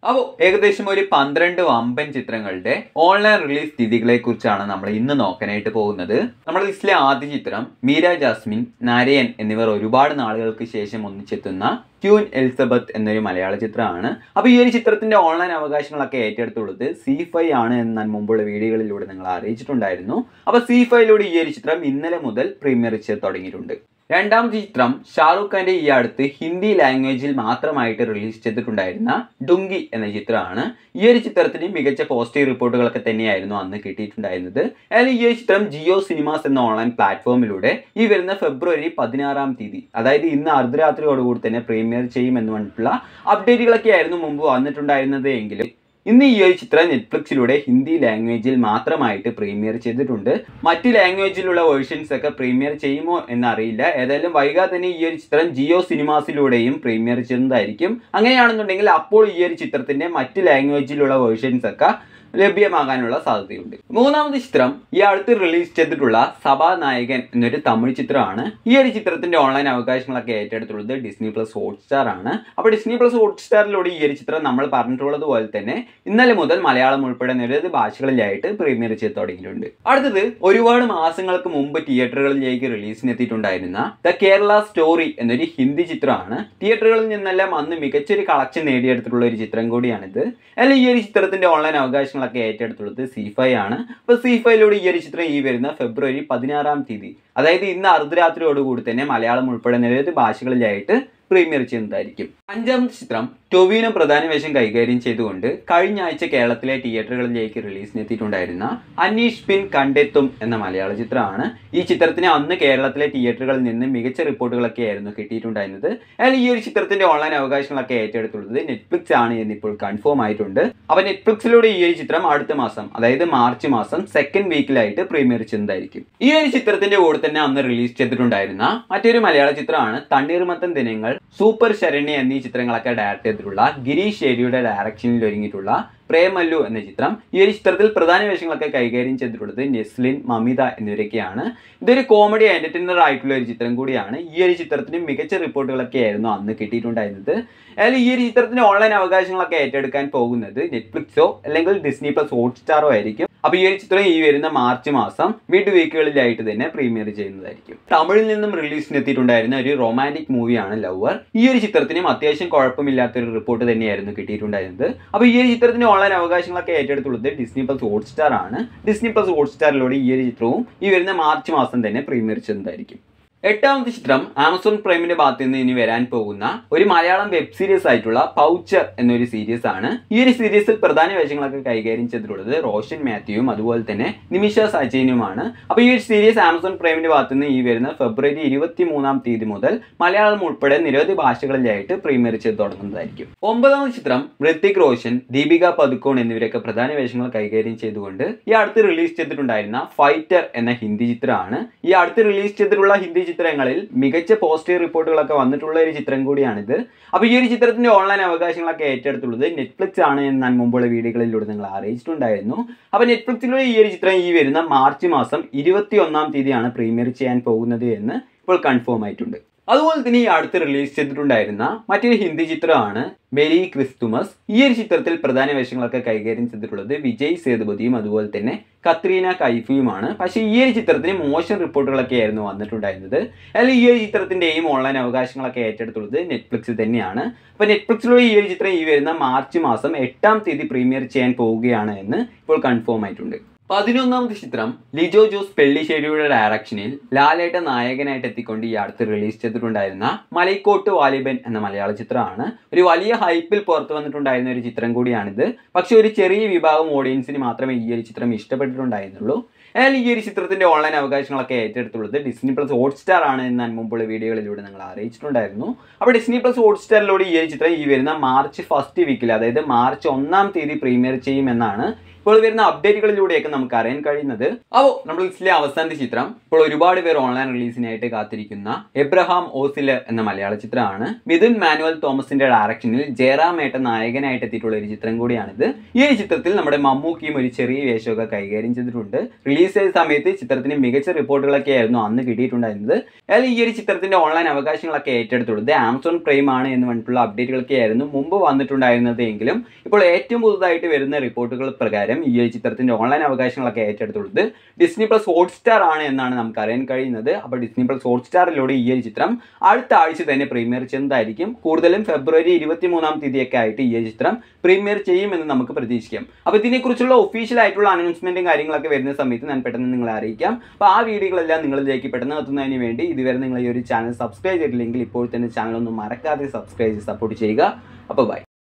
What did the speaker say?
അപ്പോൾ ഏകദേശം ഒരു പന്ത്രണ്ട് വമ്പൻ ചിത്രങ്ങളുടെ ഓൺലൈൻ റിലീസ് സ്ഥിതികളെ കുറിച്ചാണ് നമ്മൾ ഇന്ന് നോക്കാനായിട്ട് പോകുന്നത് നമ്മുടെ ലിസ്റ്റിലെ ആദ്യ ചിത്രം മീര ജാസ്മിൻ നാരയൻ എന്നിവർ ഒരുപാട് നാളുകൾക്ക് ശേഷം ഒന്നിച്ചെത്തുന്ന ക്യൂൻ എലിസബത്ത് എന്നൊരു മലയാള ചിത്രമാണ് അപ്പോൾ ഈ ഒരു ചിത്രത്തിന്റെ ഓൺലൈൻ അവകാശങ്ങളൊക്കെ ഏറ്റെടുത്തുള്ളത് സി ഫൈവ് ആണ് എന്ന് ഞാൻ മുമ്പുള്ള വീഡിയോകളിലൂടെ നിങ്ങൾ അറിയിച്ചിട്ടുണ്ടായിരുന്നു അപ്പോൾ സി ഫൈവിലൂടെ ഈ ഒരു ചിത്രം ഇന്നലെ മുതൽ പ്രീമിയർ ചെയ്ത് തുടങ്ങിയിട്ടുണ്ട് രണ്ടാമത്തെ ചിത്രം ഷാറൂഖ് ഖാന്റെ ഈ അടുത്ത് ഹിന്ദി ലാംഗ്വേജിൽ മാത്രമായിട്ട് റിലീസ് ചെയ്തിട്ടുണ്ടായിരുന്ന ഡുങ്കി എന്ന ചിത്രമാണ് ഈ ഒരു ചിത്രത്തിന് മികച്ച പോസിറ്റീവ് റിപ്പോർട്ടുകളൊക്കെ തന്നെയായിരുന്നു അന്ന് കിട്ടിയിട്ടുണ്ടായിരുന്നത് അതായത് ഈ ഒരു ചിത്രം ജിയോ സിനിമാസ് എന്ന ഓൺലൈൻ പ്ലാറ്റ്ഫോമിലൂടെ ഈ വരുന്ന ഫെബ്രുവരി പതിനാറാം തീയതി അതായത് ഇന്ന് അർദ്ധരാത്രിയോടുകൂടി തന്നെ പ്രീമിയർ ചെയ്യുമെന്ന് പറഞ്ഞിട്ടുള്ള അപ്ഡേറ്റുകളൊക്കെ ആയിരുന്നു മുമ്പ് വന്നിട്ടുണ്ടായിരുന്നത് എങ്കിലും ഇന്ന് ഈ ഒരു ചിത്രം നെറ്റ്ഫ്ലിക്സിലൂടെ ഹിന്ദി ലാംഗ്വേജിൽ മാത്രമായിട്ട് പ്രീമിയർ ചെയ്തിട്ടുണ്ട് മറ്റ് ലാംഗ്വേജിലുള്ള വേർഷൻസ് ഒക്കെ പ്രീമിയർ ചെയ്യുമോ എന്നറിയില്ല ഏതായാലും വൈകാതെ തന്നെ ഈ ഒരു ചിത്രം ജിയോ സിനിമാസിലൂടെയും പ്രീമിയർ ചെയ്യുന്നതായിരിക്കും അങ്ങനെയാണെന്നുണ്ടെങ്കിൽ അപ്പോൾ ഈ ഒരു ചിത്രത്തിന്റെ മറ്റ് ലാംഗ്വേജിലുള്ള വേർഷൻസ് ഒക്കെ ലഭ്യമാകാനുള്ള സാധ്യതയുണ്ട് മൂന്നാമത്തെ ചിത്രം ഈ അടുത്ത് റിലീസ് ചെയ്തിട്ടുള്ള സഭാനായകൻ എന്നൊരു തമിഴ് ചിത്രമാണ് ഈ ഒരു ചിത്രത്തിന്റെ ഓൺലൈൻ അവകാശങ്ങളൊക്കെ ഏറ്റെടുത്തുള്ളത് ഡിസ്നി പ്ലസ് ഹോട്ട്സ്റ്റാർ ആണ് അപ്പോൾ ഡിസ്നി പ്ലസ് ഹോട്ട്സ്റ്റാറിലൂടെ ഈ ഒരു ചിത്രം നമ്മൾ പറഞ്ഞിട്ടുള്ളത് പോലെ തന്നെ ഇന്നലെ മുതൽ മലയാളം ഉൾപ്പെടെ നിരവധി ഭാഷകളിലായിട്ട് പ്രീമിയർ ചെയ്ത് തുടങ്ങിയിട്ടുണ്ട് അടുത്തത് ഒരുപാട് മാസങ്ങൾക്ക് മുമ്പ് തിയേറ്ററുകളിലേക്ക് റിലീസിന് എത്തിയിട്ടുണ്ടായിരുന്ന ദ കേരള സ്റ്റോറി എന്നൊരു ഹിന്ദി ചിത്രമാണ് തിയേറ്ററുകളിൽ നിന്നെല്ലാം അന്ന് മികച്ചൊരു കളക്ഷൻ നേടിയെടുത്തിട്ടുള്ള ഒരു ചിത്രം കൂടിയാണിത് അല്ലെങ്കിൽ ഈ ഒരു ചിത്രത്തിന്റെ ഓൺലൈൻ അവകാശങ്ങളൊക്കെ ഏറ്റെടുത്തുള്ളത് സി ഫൈവ് ആണ് അപ്പോൾ സി ഫൈവിലൂടെ ഈ ഒരു ചിത്രം ഈ വരുന്ന ഫെബ്രുവരി പതിനാറാം തീയതി അതായത് ഇന്ന് അർദ്ധരാത്രിയോടുകൂടി തന്നെ മലയാളം ഉൾപ്പെടെ നിരവധി ഭാഷകളിലായിട്ട് പ്രീമിയർ ചെയ്യുന്നതായിരിക്കും അഞ്ചാമത്തെ ചിത്രം ടൊവിനോ പ്രധാന വേഷം കൈകാര്യം ചെയ്തുകൊണ്ട് കഴിഞ്ഞ ആഴ്ച കേരളത്തിലെ തിയേറ്ററുകളിലേക്ക് റിലീസിന് എത്തിയിട്ടുണ്ടായിരുന്ന അനീഷ് പിൻ കണ്ടെത്തും എന്ന മലയാള ചിത്രമാണ് ഈ ചിത്രത്തിന് അന്ന് കേരളത്തിലെ തിയേറ്ററുകളിൽ നിന്ന് മികച്ച റിപ്പോർട്ടുകളൊക്കെ ആയിരുന്നു കിട്ടിയിട്ടുണ്ടായിരുന്നത് എന്നാൽ ഈ ഒരു ചിത്രത്തിന്റെ ഓൺലൈൻ അവകാശങ്ങളൊക്കെ ഏറ്റെടുത്തുള്ളത് നെറ്റ്ഫ്ലിക്സ് ആണ് എന്നിപ്പോൾ കൺഫേം ആയിട്ടുണ്ട് അപ്പോൾ നെറ്റ്ഫ്ലിക്സിലൂടെ ഈ ഒരു ചിത്രം അടുത്ത മാസം അതായത് മാർച്ച് മാസം സെക്കൻഡ് വീക്കിലായിട്ട് പ്രീമിയർ ചെയ്യുന്നതായിരിക്കും ഈ ഒരു ചിത്രത്തിന്റെ കൂടെ തന്നെ അന്ന് റിലീസ് ചെയ്തിട്ടുണ്ടായിരുന്ന മറ്റൊരു മലയാള ചിത്രമാണ് തണ്ണീർമത്തൻ ദിനങ്ങൾ സൂപ്പർ ശരണ്യ എന്നീ ചിത്രങ്ങളൊക്കെ ഡയറക്ട് ചെയ്തിട്ടുള്ള ഗിരീഷ് ഷേരിയുടെ ഡയറക്ഷനിൽ ഒരുങ്ങിയിട്ടുള്ള പ്രേമല്ലു എന്ന ചിത്രം ഈ ഒരു ചിത്രത്തിൽ പ്രധാന വേഷങ്ങളൊക്കെ കൈകാര്യം ചെയ്തിട്ടുള്ളത് നെസ്ലിൻ മമിത എന്നിവരൊക്കെയാണ് ഇതൊരു കോമഡി എന്റർടൈനർ ആയിട്ടുള്ള ഒരു ചിത്രം കൂടിയാണ് ഈ ഒരു ചിത്രത്തിന് മികച്ച റിപ്പോർട്ടുകളൊക്കെ ആയിരുന്നു അന്ന് കിട്ടിയിട്ടുണ്ടായിരുന്നത് അതായത് ഈ ഒരു ചിത്രത്തിന്റെ ഓൺലൈൻ അവകാശങ്ങളൊക്കെ ഏറ്റെടുക്കാൻ പോകുന്നത് നെറ്റ്ഫ്ലിക്സോ അല്ലെങ്കിൽ ഡിസ്നി പ്ലസ് ഹോട്ട്സ്റ്റാറോ ആയിരിക്കും അപ്പോൾ ഈ ഒരു ചിത്രം ഈ വരുന്ന മാർച്ച് മാസം മിഡ് വീക്കുകളിലായിട്ട് തന്നെ പ്രീമിയർ ചെയ്യുന്നതായിരിക്കും തമിഴിൽ നിന്നും റിലീസിന് എത്തിയിട്ടുണ്ടായിരുന്ന ഒരു റൊമാൻറ്റിക് മൂവിയാണ് ലവർ ഈ ഒരു ചിത്രത്തിനും അത്യാവശ്യം കുഴപ്പമില്ലാത്തൊരു റിപ്പോർട്ട് തന്നെയായിരുന്നു കിട്ടിയിട്ടുണ്ടായിരുന്നത് അപ്പോൾ ഈ ഒരു ചിത്രത്തിന്റെ ഓൺലൈൻ അവകാശങ്ങളൊക്കെ ഏറ്റെടുത്തുള്ളത് ഡിസ്നി പ്ലസ് ഹോട്ട്സ്റ്റാർ ആണ് ഡിസ്നി പ്ലസ് ഹോട്ട്സ്റ്റാറിലൂടെ ഈ ഒരു ചിത്രവും ഈ വരുന്ന മാർച്ച് മാസം തന്നെ പ്രീമിയർ ചെയ്യുന്നതായിരിക്കും എട്ടാമത്തെ ചിത്രം ആമസോൺ പ്രൈമിന്റെ ഭാഗത്ത് നിന്ന് ഇനി വരാൻ പോകുന്ന ഒരു മലയാളം വെബ് സീരീസ് ആയിട്ടുള്ള പൗച്ചർ എന്നൊരു സീരീസ് ആണ് ഈ ഒരു സീരീസിൽ പ്രധാന വേഷങ്ങളൊക്കെ കൈകാര്യം ചെയ്തിട്ടുള്ളത് റോഷൻ മാത്യുവും അതുപോലെ തന്നെ നിമിഷ സജയനുമാണ് അപ്പോൾ ഈ ഒരു സീരീസ് ആമസോൺ പ്രൈമിന്റെ ഭാഗത്ത് നിന്ന് ഈ വരുന്ന ഫെബ്രുവരി ഇരുപത്തി മൂന്നാം തീയതി മുതൽ മലയാളം ഉൾപ്പെടെ നിരവധി ഭാഷകളിലായിട്ട് പ്രീമിയർ ചെയ്ത് തുടങ്ങുന്നതായിരിക്കും ഒമ്പതാമത്തെ ചിത്രം ഋത്തിക് റോഷൻ ദീപിക പതുക്കോൺ എന്നിവരൊക്കെ പ്രധാന വേഷങ്ങൾ കൈകാര്യം ചെയ്തുകൊണ്ട് ഈ അടുത്ത് റിലീസ് ചെയ്തിട്ടുണ്ടായിരുന്ന ഫൈറ്റർ എന്ന ഹിന്ദി ചിത്രമാണ് ഈ അടുത്ത് റിലീസ് ചെയ്തിട്ടുള്ള ഹിന്ദി ചിത്രങ്ങളിൽ മികച്ച പോസിറ്റീവ് റിപ്പോർട്ടുകളൊക്കെ വന്നിട്ടുള്ള ഒരു ചിത്രം കൂടിയാണിത് അപ്പോൾ ഈ ഒരു ചിത്രത്തിന്റെ ഓൺലൈൻ അവകാശങ്ങളൊക്കെ ഏറ്റെടുത്തുള്ളത് നെറ്റ്ഫ്ലിക്സ് ആണ് എന്ന് ഞാൻ മുമ്പുള്ള വീഡിയോകളിലൂടെ നിങ്ങൾ അറിയിച്ചിട്ടുണ്ടായിരുന്നു അപ്പോൾ നെറ്റ്ഫ്ലിക്സിലൂടെ ഈ ഒരു ചിത്രം ഈ വരുന്ന മാർച്ച് മാസം ഇരുപത്തി ഒന്നാം തീയതിയാണ് പ്രീമിയർ ചെയ്യാൻ പോകുന്നത് എന്ന് ഇപ്പോൾ കൺഫേം ആയിട്ടുണ്ട് അതുപോലെ തന്നെ ഈ അടുത്ത് റിലീസ് ചെയ്തിട്ടുണ്ടായിരുന്ന മറ്റൊരു ഹിന്ദി ചിത്രമാണ് മെരി ക്രിസ്തുമസ് ഈ ഒരു ചിത്രത്തിൽ പ്രധാന വേഷങ്ങളൊക്കെ കൈകാര്യം ചെയ്തിട്ടുള്ളത് വിജയ് സേതുപതിയും അതുപോലെ തന്നെ കത്രീന കൈഫിയുമാണ് പക്ഷേ ഈ ഒരു ചിത്രത്തിന് മോശം റിപ്പോർട്ടുകളൊക്കെ ആയിരുന്നു വന്നിട്ടുണ്ടായിരുന്നത് അതിൽ ഈ ഒരു ചിത്രത്തിൻ്റെയും ഓൺലൈൻ അവകാശങ്ങളൊക്കെ ഏറ്റെടുത്തുള്ളത് നെറ്റ്ഫ്ലിക്സിൽ തന്നെയാണ് അപ്പോൾ നെറ്റ്ഫ്ലിക്സിലൂടെ ഈ ഒരു ചിത്രം ഈ വരുന്ന മാർച്ച് മാസം എട്ടാം തീയതി പ്രീമിയർ ചെയ്യാൻ പോവുകയാണ് എന്ന് ഇപ്പോൾ കൺഫേം ആയിട്ടുണ്ട് പതിനൊന്നാമത്തെ ചിത്രം ലിജോ ജോസ് പെള്ളിശ്ശേരിയുടെ ഡയറക്ഷനിൽ ലാലേട്ട നായകനായിട്ട് എത്തിക്കൊണ്ട് ഈ അടുത്ത് റിലീസ് ചെയ്തിട്ടുണ്ടായിരുന്ന മലൈക്കോട്ട് വാലിബൻ എന്ന മലയാള ചിത്രമാണ് ഒരു വലിയ ഹൈപ്പിൽ പുറത്തു വന്നിട്ടുണ്ടായിരുന്ന ഒരു ചിത്രം കൂടിയാണിത് പക്ഷെ ഒരു ചെറിയ വിഭാഗം ഓഡിയൻസിന് മാത്രമേ ഈ ഒരു ചിത്രം ഇഷ്ടപ്പെട്ടിട്ടുണ്ടായിരുന്നുള്ളൂ എന്നാൽ ഈ ഒരു ചിത്രത്തിന്റെ ഓൺലൈൻ അവകാശങ്ങളൊക്കെ ഏറ്റെടുത്തുള്ളത് ഡിസ്നി പ്ലസ് ഹോട്ട്സ്റ്റാർ ആണ് എന്ന് ഞാൻ മുമ്പുള്ള വീഡിയോകളിലൂടെ നിങ്ങൾ അറിയിച്ചിട്ടുണ്ടായിരുന്നു അപ്പോൾ ഡിസ്നി പ്ലസ് ഹോട്ട്സ്റ്റാറിലൂടെ ഈ ഒരു ചിത്രം ഈ വരുന്ന മാർച്ച് ഫസ്റ്റ് വീക്കിൽ അതായത് മാർച്ച് ഒന്നാം തീയതി പ്രീമിയർ ചെയ്യുമെന്നാണ് ഇപ്പോൾ വരുന്ന അപ്ഡേറ്റുകളിലൂടെയൊക്കെ നമുക്ക് അറിയാൻ കഴിയുന്നത് അപ്പോൾ നമ്മൾ ലിസ്റ്റിലെ അവസാനത്തെ ചിത്രം ഇപ്പോൾ ഒരുപാട് പേർ ഓൺലൈൻ റിലീസിനായിട്ട് കാത്തിരിക്കുന്ന എബ്രഹാം ഓസിലർ എന്ന മലയാള ചിത്രമാണ് മിഥുൻ മാനുവൽ തോമസിന്റെ ഡയറക്ഷനിൽ ജയറാം ഏട്ട നായകനായിട്ട് എത്തിയിട്ടുള്ള ഒരു ചിത്രം കൂടിയാണിത് ഈ ഒരു ചിത്രത്തിൽ നമ്മുടെ മമ്മൂക്കിയും ഒരു ചെറിയ വേഷമൊക്കെ കൈകാര്യം ചെയ്തിട്ടുണ്ട് റിലീസ് ചെയ്ത സമയത്ത് ചിത്രത്തിന് മികച്ച റിപ്പോർട്ടുകളൊക്കെ ആയിരുന്നു അന്ന് കിട്ടിയിട്ടുണ്ടായിരുന്നത് അതായത് ഈ ഒരു ചിത്രത്തിന്റെ ഓൺലൈൻ അവകാശങ്ങളൊക്കെ ഏറ്റെടുത്തുള്ളത് ആമസോൺ പ്രൈം ആണ് എന്ന് പറഞ്ഞിട്ടുള്ള അപ്ഡേറ്റുകളൊക്കെ ആയിരുന്നു മുമ്പ് വന്നിട്ടുണ്ടായിരുന്നത് എങ്കിലും ഇപ്പോൾ ഏറ്റവും പുതുതായിട്ട് വരുന്ന റിപ്പോർട്ടുകൾ പ്രകാരം ഈ ഒരു ചിത്രത്തിന്റെ ഓൺലൈൻ അവകാശങ്ങളൊക്കെ ഏറ്റെടുത്തുള്ളത് ഡിസ്നി പ്ലസ് ഹോട്ട്സ്റ്റാർ ആണ് എന്നാണ് നമുക്ക് അറിയാൻ കഴിയുന്നത് അപ്പോൾ ഡിസ്നി പ്ലസ് ഹോട്ട്സ്റ്റാറിലൂടെ ഈ ഒരു ചിത്രം അടുത്ത ആഴ്ച തന്നെ പ്രീമിയർ ചെയ്യുന്നതായിരിക്കും കൂടുതലും ഫെബ്രുവരി ഇരുപത്തി മൂന്നാം തീയതിയൊക്കെ ആയിട്ട് ഈ ഒരു ചിത്രം പ്രീമിയർ ചെയ്യുമെന്ന് നമുക്ക് പ്രതീക്ഷിക്കാം അപ്പോൾ ഇതിനെക്കുറിച്ചുള്ള ഒഫീഷ്യൽ ആയിട്ടുള്ള അനൗൺസ്മെന്റും കാര്യങ്ങളൊക്കെ വരുന്ന സമയത്ത് ഞാൻ പെട്ടെന്ന് നിങ്ങളെ അറിയിക്കാം അപ്പോൾ ആ വീഡിയോകളെല്ലാം നിങ്ങളിലേക്ക് പെട്ടെന്ന് എത്തുന്നതിന് വേണ്ടി ഇതുവരെ നിങ്ങൾ ഈ ഒരു ചാനൽ സബ്സ്ക്രൈബ് ചെയ്തിട്ടില്ലെങ്കിൽ ഇപ്പോൾ തന്നെ ചാനൽ ഒന്ന് മറക്കാതെ സബ്സ്ക്രൈബ് ചെയ്ത് സപ്പോർട്ട് ചെയ്യുക അപ്പോൾ ബൈ